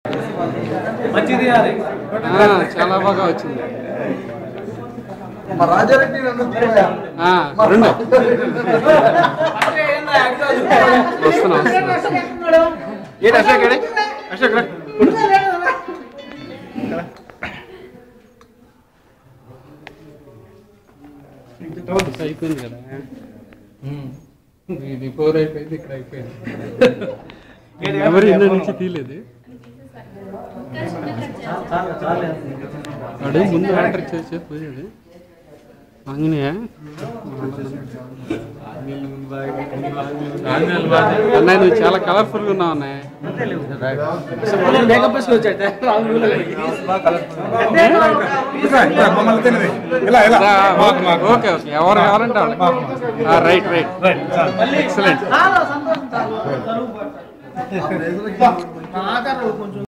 మంచిది అది ఆ, చాలా బాగా వచ్చింది మా రాజారెడ్డి నన్ను చూడయా? ఆ, రెండు వస్తున్నా వస్తున్నా ఏంటి అశోక్ ఏడి? అశోక్ రా. అయిపోయింది కదా ఇది ఫోర్ అయిపోయింది ఇక్కడ అయిపోయింది ఏంటి? ఎవరు ఇంత నుంచి తీయలేదు వాడు ముందు ఆర్డర్ చేసి పోయాడు ఆంజనేయ అన్నయ్య నువ్వు చాలా కలర్ఫుల్ గా ఉన్నావు అన్నయ్య మేకప్ వేసుకొని వచ్చాడు. రాములు రా, ఓకే ఓకే ఎవరు కావాలంటే వాళ్ళు రైట్ రైట్ ఎక్సలెంట్ ఆ ప్లేసులకి